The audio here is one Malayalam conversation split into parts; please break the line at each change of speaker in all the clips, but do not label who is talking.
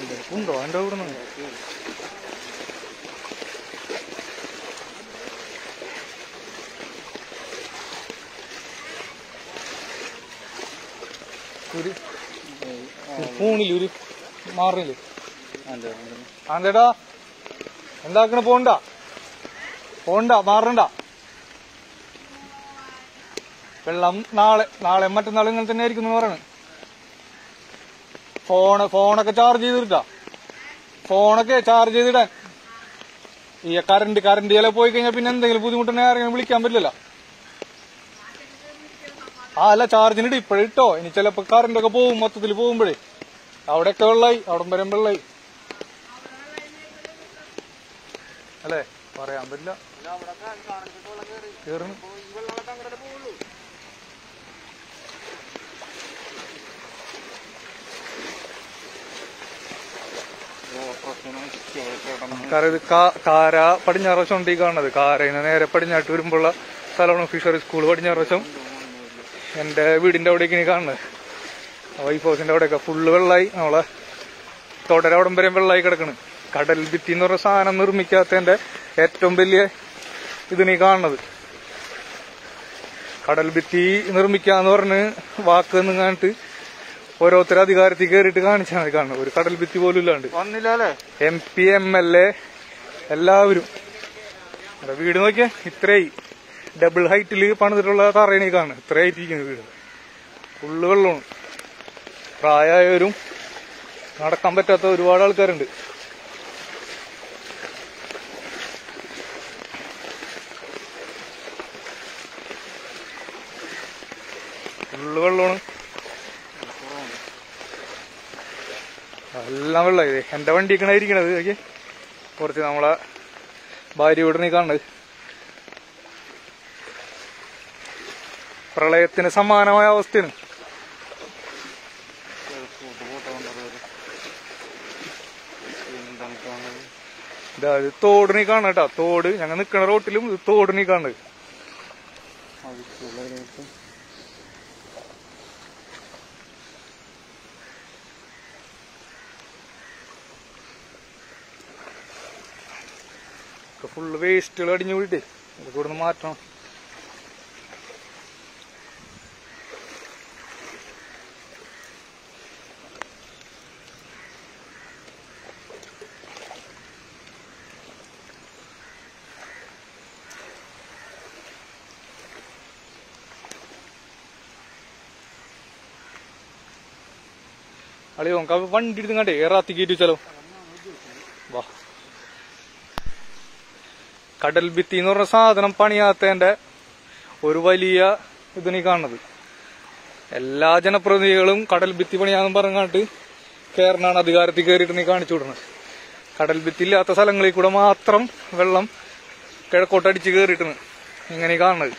ഉണ്ടോ എൻ്റെ ഇവിടെ നിന്ന് ഒരു ഒരു ഫോണില് ഒരു മാറില്ലേ ആന്തേടാ എന്താക്കണ പോണ്ട പോണ്ട മാറണ്ട വെള്ളം നാളെ നാളെ മറ്റന്നാൾ ഇങ്ങനെ തന്നെ ആയിരിക്കും എന്ന് പറയണത് ഫോണ് ഫോണൊക്കെ ചാർജ് ചെയ്തിട്ടാ ഫോണൊക്കെ ചാർജ് ചെയ്തിടാൻ ഈ കറണ്ട് കറണ്ട് ചില പോയി കഴിഞ്ഞാൽ പിന്നെ എന്തെങ്കിലും ബുദ്ധിമുട്ടുണ്ടെങ്കിൽ ആരെങ്കിലും വിളിക്കാൻ പറ്റില്ലല്ലോ ആ അല്ല ചാർജിനിട്ട് ഇപ്പോഴിട്ടോ ഇനി ചിലപ്പോ കറണ്ട് ഒക്കെ പോകും മൊത്തത്തിൽ പോകുമ്പോഴേ അവിടെയൊക്കെ വെള്ളായി അവിടെ വരെ വെള്ളായി അല്ലേ പറയാൻ പറ്റില്ല കേറണം കാരണം ഇത് കാ- കാര പടിഞ്ഞാറ് വശം ഉണ്ട് ഈ കാണുന്നത് കാരയിന്ന് നേരെ പടിഞ്ഞാട്ട് വരുമ്പോഴുള്ള സ്ഥലമാണ് ഫിഷറി സ്കൂൾ പടിഞ്ഞാറ് വശം എന്റെ വീടിന്റെ അവിടേക്ക് ഇനി കാണുന്നത് വൈഫ് ഹൗസിന്റെ അവിടെയൊക്കെ ഫുള്ള് വെള്ളമായി നമ്മളെ തുടര അവിടം വരെ വെള്ളമായി കിടക്കണ് കടൽ ഭിത്തി എന്ന് പറഞ്ഞ സാധനം നിർമ്മിക്കാത്തതിന്റെ ഏറ്റവും വലിയ ഇത് നീ കാണുന്നത് കടൽ ഭിത്തി നിർമ്മിക്കാന്ന് പറഞ്ഞ് വാക്ക് എന്ന് കാണിട്ട് ഓരോരുത്തർ അധികാരത്തിൽ കയറിയിട്ട് കാണിച്ചാണ് കാണുന്നത് ഒരു കടൽ ഭിത്തി പോലും ഇല്ലാണ്ട്
വന്നില്ല അല്ലേ
M P M L A എല്ലാവരും ഇവിടെ വീട് നോക്കിയാ ഇത്രയായി ഡബിൾ ഹൈറ്റിൽ പണിതിട്ടുള്ള തറയണി കാണുന്നത് ഇത്രയായിട്ടിരിക്കുന്നു വീട് ഫുള്ള് വെള്ളമാണ് പ്രായമായവരും നടക്കാൻ പറ്റാത്ത ഒരുപാട് ആൾക്കാരുണ്ട് ഫുള്ള് വെള്ളമാണ് എല്ലാം വെള്ളം ഇത് എന്റെ വണ്ടിയൊക്കെയാണ് ഇരിക്കണത് ഓക്കെ കുറച്ച് നമ്മളെ ഭാര്യ ഇവിടെ നീ കാണുന്നത് പ്രളയത്തിന് സമാനമായ അവസ്ഥയാണ് ഇതാ ഇത് തോട് നീ കാണുക കേട്ടോ തോട് ഞങ്ങൾ നിക്കണ റോട്ടിലും ഇത് തോട് നീ കാണുന്നത് ഫുള്ള് വേസ്റ്റുകൾ അടിഞ്ഞു കൂടിട്ടേ ഇതൊക്കെ ഇവിടുന്ന് മാറ്റണം അളിയോ നമുക്ക് വണ്ടി എടുത്ത് കണ്ടേ ഏറാത്തി കയറ്റി വെച്ചാലോ വാ കടൽ ഭിത്തി എന്ന് പറഞ്ഞ സാധനം പണിയാത്തതിന്റെ ഒരു വലിയ ഇത് നീ കാണുന്നത് എല്ലാ ജനപ്രതിനിധികളും കടൽ ഭിത്തി പണിയാന്ന് പറഞ്ഞാണ്ട് കേരളാണ് അധികാരത്തിൽ കയറിയിട്ട് നീ കാണിച്ചു വിടുന്നത് കടൽ ഭിത്തി ഇല്ലാത്ത സ്ഥലങ്ങളിൽ കൂടെ മാത്രം വെള്ളം കിഴക്കോട്ടടിച്ച് കയറിയിട്ടാണ് ഇങ്ങനെ ഈ കാണുന്നത്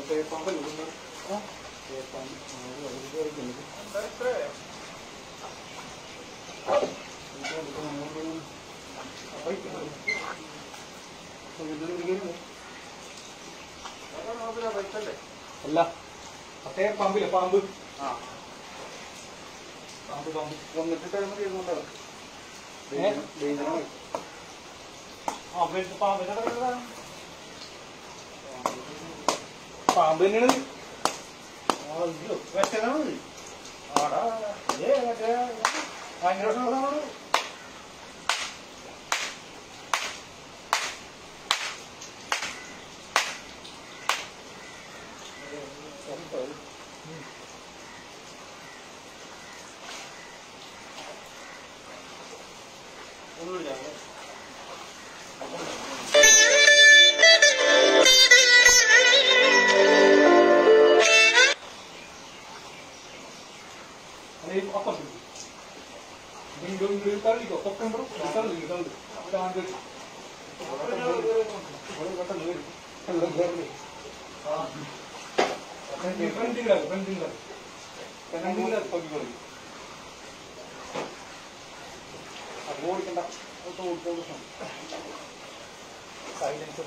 അല്ല മറ്റേ പാമ്പില്ല പാമ്പ് പാമ്പ് പാമ്പ്
വന്നിട്ട് ടൈം ചെയ്യുന്നുണ്ടാവും
ഏ?
ആ പിന്നെ പാമ്പിനെ കിടക്കുന്നതാണ്
പാമ്പ് തന്നെയാണ് ഇത്.
അയ്യോ വെച്ചതാണ് ആടാ ഏ മറ്റേ ഭയങ്കര ഉള്ളതാണ് ഒന്നുമില്ല
അതേ അപ്പം വീണ്ടും വീണ്ടും തള്ളിക്കോ പൊക്കം തള്ളി തള്ളി താങ്കൾ ഫ്രണ്ടിലാകും ഫ്രണ്ടിലാകും ഫ്രണ്ടിലാകും പൊക്കിക്കൊള്ളി
അത് ഓടിക്കണ്ട അത് ഓടിക്കാൻ പ്രശ്നം
സൈലൻസർ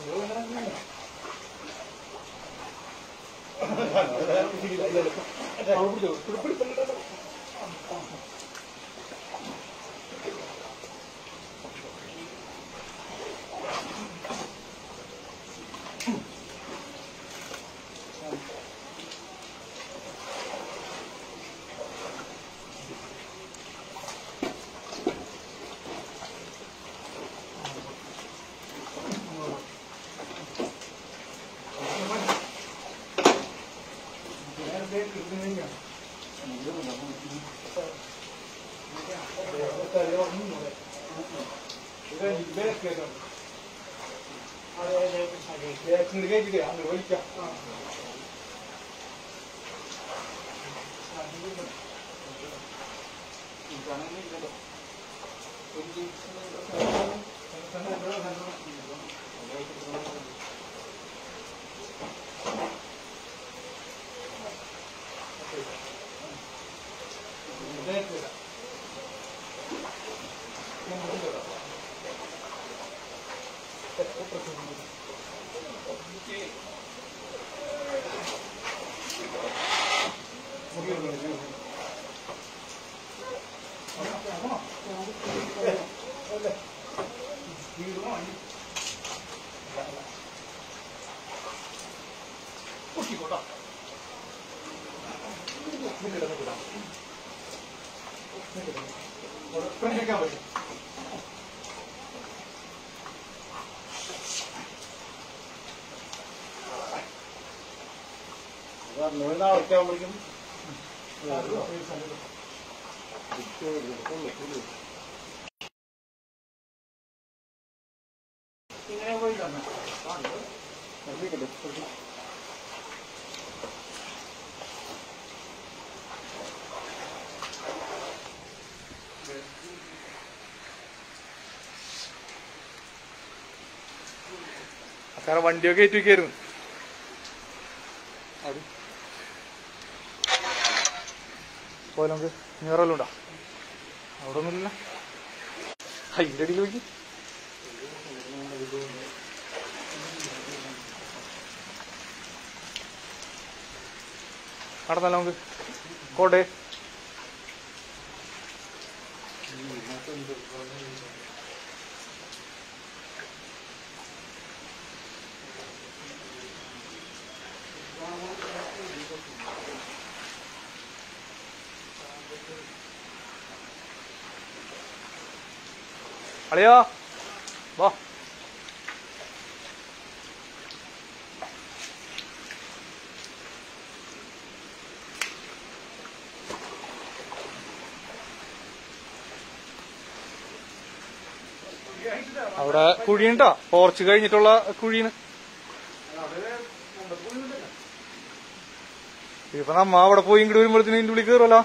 നൂറ് നാളൊക്കെ ആവുമ്പോഴേക്കും ഇങ്ങനെ പോയി തന്നെ
കാരണം വണ്ടിയൊക്കെ ഏറ്റി വെക്കായിരുന്നു അത് പോലെ നമുക്ക് നീറെല്ലാം ഉണ്ടോ അവിടെ ഒന്നുമില്ല അതിൻ്റെ അടിയിൽ നോക്കി നടന്നല്ലോ നമുക്ക് കോട്ടെ അളിയാ വാ അവിടെ കുഴിയുണ്ടോ പോർച്ച് കഴിഞ്ഞിട്ടുള്ള കുഴിയാണ് ഇപ്പൊ നമ്മ അവിടെ പോയി ഇങ്ങോട്ട് വരുമ്പോഴത്തേനും ഇതിന്റെ ഉള്ളിൽ കയറുമല്ലോ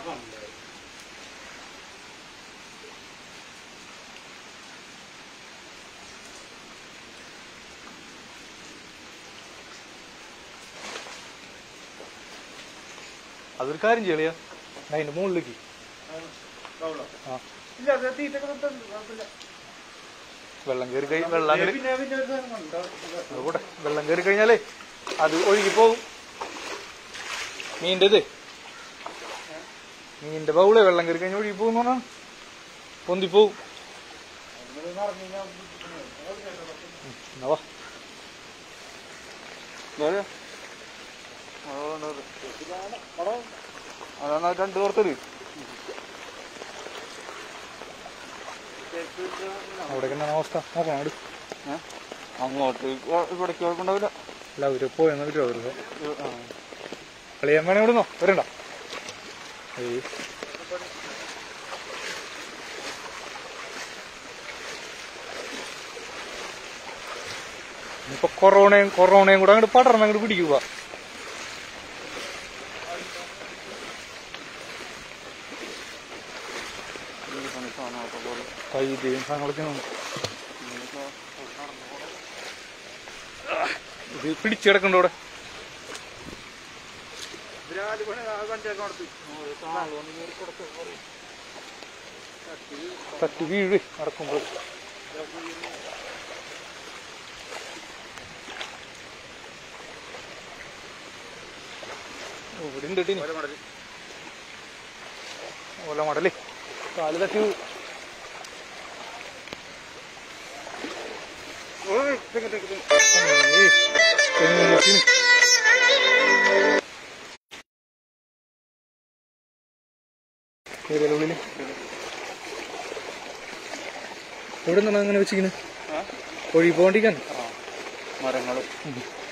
അതൊരു കാര്യം ചെയ്യളിയാ അതിന്റെ മുകളിലേക്ക് ആ
ഇല്ല അത് തീറ്റൊക്കെ തൊട്ടുണ്ട് കുഴപ്പമില്ല
വെള്ളം കയറി കഴിഞ്ഞ വെള്ളം കയറി
പിന്നെ പിന്നെ ഒരു സാധനം കണ്ടോ?
കൂടെ വെള്ളം കയറി കഴിഞ്ഞാലേ അത് ഒഴുകി പോകും മീൻ്റെ ഇത് മീൻ്റെ ബൗള് വെള്ളം കയറി കഴിഞ്ഞാൽ ഒഴുകി പോകും പറഞ്ഞാൽ പൊന്തിപ്പോവും
ഇത് നിറഞ്ഞ് കഴിഞ്ഞാൽ
എന്നാ വാ
അതാണ് രണ്ട് പുറത്തത്
അവിടെ എന്നാണ് അവസ്ഥ നോക്കണം അങ്ങോട്ട്
അങ്ങോട്ട് ഇവിടേക്ക് കുഴപ്പമുണ്ടാവില്ല
അല്ല അവര് പോയെന്ന് വരും അവര് കളിയാൻ വേണേ ഇവിടുന്നോ വരണ്ട ഏയ് ഇപ്പൊ കൊറോണയും കൊറോണയും കൂടെ അങ്ങോട്ട് പടർന്ന് അങ്ങോട്ട് പിടിക്കുക കൈതയും സാധനങ്ങളൊക്കെ ഉണ്ട്. ഇത് പിടിച്ചു കിടക്കണ്ട ഇവിടെ തട്ടി വീഴ് നടക്കുമ്പോൾ ഇവിടെ ഉണ്ട് ടിനി. ഓല മടലേ കാല് തട്ടി വീഴും. ഏയ്, തെങ്ങ് മുട്ടിന്. കേറിയാലോ ഉള്ളില് എവിടെ നിന്നാണ് അങ്ങനെ വെച്ചിരിക്കുന്നത് ഒഴുകി പോകണ്ടിരിക്കാൻ
മരങ്ങളും